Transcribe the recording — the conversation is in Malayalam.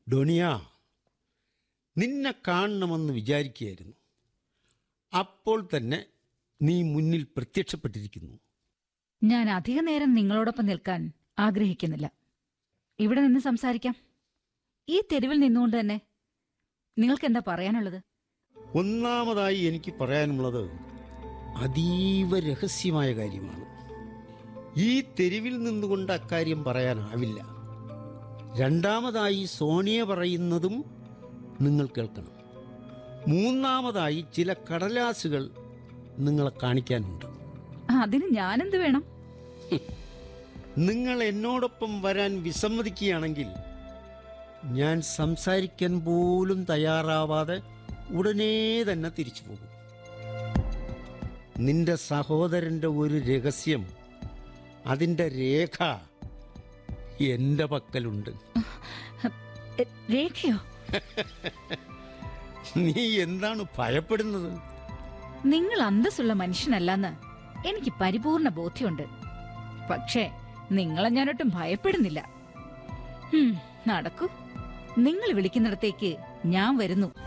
ഡോണിയ നിന്നെ കാണണമെന്ന് വിചാരിക്കുകയായിരുന്നു അപ്പോൾ തന്നെ നീ മുന്നിൽ പ്രത്യക്ഷപ്പെട്ടിരിക്കുന്നു ഞാൻ അധിക നേരം നിങ്ങളോടൊപ്പം നിൽക്കാൻ ആഗ്രഹിക്കുന്നില്ല ഇവിടെ നിന്ന് സംസാരിക്കാം ഈ തെരുവിൽ നിന്നുകൊണ്ട് തന്നെ നിങ്ങൾക്ക് എന്താ പറയാനുള്ളത് ഒന്നാമതായി എനിക്ക് പറയാനുള്ളത് അതീവ രഹസ്യമായ കാര്യമാണ് ഈ തെരുവിൽ നിന്നുകൊണ്ട് അക്കാര്യം പറയാനാവില്ല രണ്ടാമതായി സോണിയ പറയുന്നതും നിങ്ങൾ കേൾക്കണം മൂന്നാമതായി ചില കടലാസുകൾ നിങ്ങളെ കാണിക്കാനുണ്ട് അതിന് ഞാനെന്ത് വേണം നിങ്ങൾ എന്നോടൊപ്പം വരാൻ വിസമ്മതിക്കുകയാണെങ്കിൽ ഞാൻ സംസാരിക്കാൻ പോലും തയ്യാറാവാതെ ഉടനെ തന്നെ തിരിച്ചു പോകും നിന്റെ സഹോദരന്റെ ഒരു രഹസ്യം അതിൻ്റെ രേഖ എൻ്റെ പക്കലുണ്ട് എ, രേഖയോ നീ എന്താണ് ഭയപ്പെടുന്നത് നിങ്ങൾ അന്തസ്സുള്ള മനുഷ്യനല്ലെന്ന് എനിക്ക് പരിപൂർണ ബോധ്യമുണ്ട് പക്ഷേ നിങ്ങളെ ഞാനൊട്ടും ഭയപ്പെടുന്നില്ല ഹും, നടക്കൂ നിങ്ങൾ വിളിക്കുന്നിടത്തേക്ക് ഞാൻ വരുന്നു